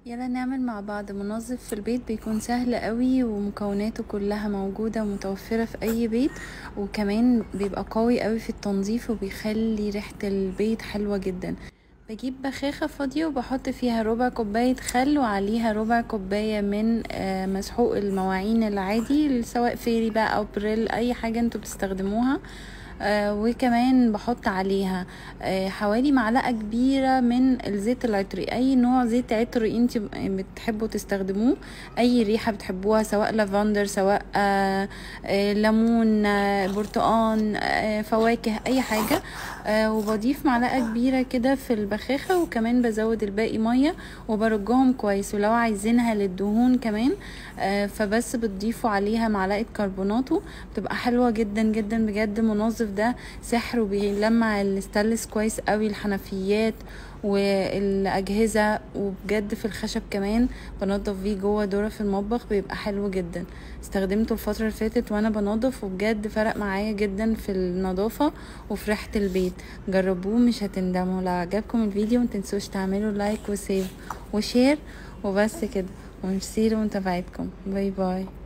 يلا نعمل مع بعض منظف في البيت بيكون سهل قوي ومكوناته كلها موجودة ومتوفرة في اي بيت وكمان بيبقى قوي قوي في التنظيف وبيخلي ريحة البيت حلوة جدا بجيب بخاخة فاضية وبحط فيها ربع كوباية خل وعليها ربع كوباية من آه، مسحوق المواعين العادي سواء فيري بقى او بريل اي حاجة انتوا بتستخدموها آه وكمان بحط عليها آه حوالي معلقة كبيرة من الزيت العطري اي نوع زيت عطري انت بتحبوا تستخدموه اي ريحة بتحبوها سواء لافندر سواء آه آه ليمون آه برتقان آه فواكه اي حاجة آه وبضيف معلقة كبيرة كده في البخاخة وكمان بزود الباقي مية وبرجهم كويس ولو عايزينها للدهون كمان آه فبس بتضيفوا عليها معلقة كربوناتو بتبقى حلوة جدا جدا بجد منظف ده سحر وبيلمع الستانلس كويس قوي الحنفيات والاجهزه وبجد في الخشب كمان بنضف بيه جوه دوره في المطبخ بيبقى حلو جدا استخدمته الفتره اللي فاتت وانا بنضف وبجد فرق معايا جدا في النظافه وفي ريحه البيت جربوه مش هتندموا لو عجبكم الفيديو متنسوش تعملوا لايك وسيف وشير وبس كده وميرسي لمتابعتكم باي باي